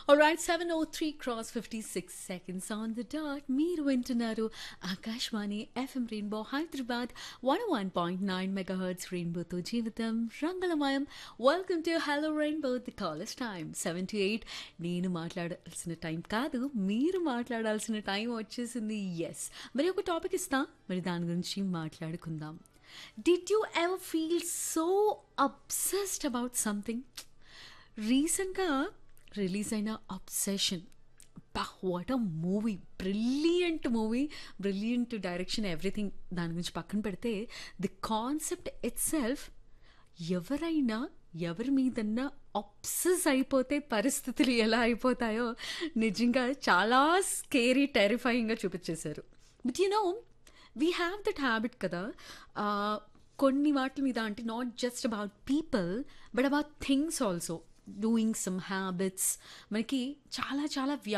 Alright, 703 cross 56 seconds on the dot. మీరు వింటున్నారు Akashvani FM rainbow Hyderabad one one point nine megahertz రెయిన్బోతో జీవితం రంగలమయం welcome to hello rainbow the college time seven to eight నేను మాట్లాడాల్సిన time కాదు మీరు మాట్లాడాల్సిన టైం వచ్చేసింది ఎస్ మరి ఒక టాపిక్ ఇస్తా మరి దాని గురించి మాట్లాడుకుందాం did you ever feel so obsessed about something రీసెంట్గా రిలీజ్ అయిన అబ్సెషన్ బా what a movie brilliant movie brilliant direction everything దాని గురించి పక్కన పెడితే ది కాన్సెప్ట్ ఇట్ సెల్ఫ్ ఎవరైనా ఎవరి మీదన్నా అబ్సెస్ అయిపోతే పరిస్థితులు ఎలా అయిపోతాయో నిజంగా చాలా స్కేరీ టెరిఫైయింగ్గా చూపించేశారు but you know we have that habit కదా ఆ, కొన్ని వాటి మీద అంటే not just about people but about things also doing some habits మనకి చాలా చాలా